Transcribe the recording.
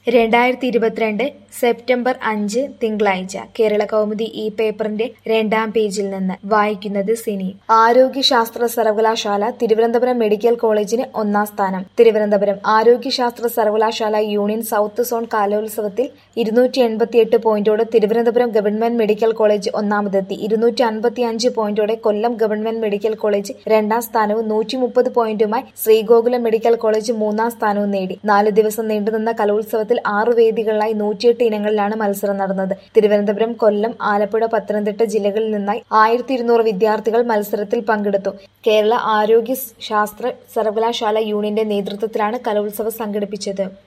രണ്ടായിരത്തി ഇരുപത്തിരണ്ട് സെപ്റ്റംബർ അഞ്ച് തിങ്കളാഴ്ച കേരള കൗമുദി ഈ പേപ്പറിന്റെ രണ്ടാം പേജിൽ നിന്ന് വായിക്കുന്നത് സിനി ആരോഗ്യശാസ്ത്ര സർവകലാശാല തിരുവനന്തപുരം മെഡിക്കൽ കോളേജിന് ഒന്നാം സ്ഥാനം തിരുവനന്തപുരം ആരോഗ്യശാസ്ത്ര സർവകലാശാല യൂണിയൻ സൗത്ത് സോൺ കലോത്സവത്തിൽ ഇരുന്നൂറ്റി എൺപത്തിയെട്ട് പോയിന്റോടെ തിരുവനന്തപുരം ഗവൺമെന്റ് മെഡിക്കൽ കോളേജ് ഒന്നാമതെത്തി ഇരുന്നൂറ്റി അൻപത്തി അഞ്ച് പോയിന്റോടെ കൊല്ലം ഗവൺമെന്റ് മെഡിക്കൽ കോളേജ് രണ്ടാം സ്ഥാനവും നൂറ്റി മുപ്പത് പോയിന്റുമായി ശ്രീഗോകുലം മെഡിക്കൽ കോളേജ് മൂന്നാം സ്ഥാനവും നേടി നാല് ദിവസം നീണ്ടുനിന്ന കലോത്സവത്തിൽ ആറു വേദികളിലായി നൂറ്റിയെട്ട് ഇനങ്ങളിലാണ് മത്സരം നടന്നത് തിരുവനന്തപുരം കൊല്ലം ആലപ്പുഴ പത്തനംതിട്ട ജില്ലകളിൽ നിന്നായി ആയിരത്തി ഇരുന്നൂറ് വിദ്യാർത്ഥികൾ മത്സരത്തിൽ പങ്കെടുത്തു കേരള ആരോഗ്യ ശാസ്ത്ര സർവകലാശാല യൂണിയന്റെ നേതൃത്വത്തിലാണ് കലോത്സവം സംഘടിപ്പിച്ചത്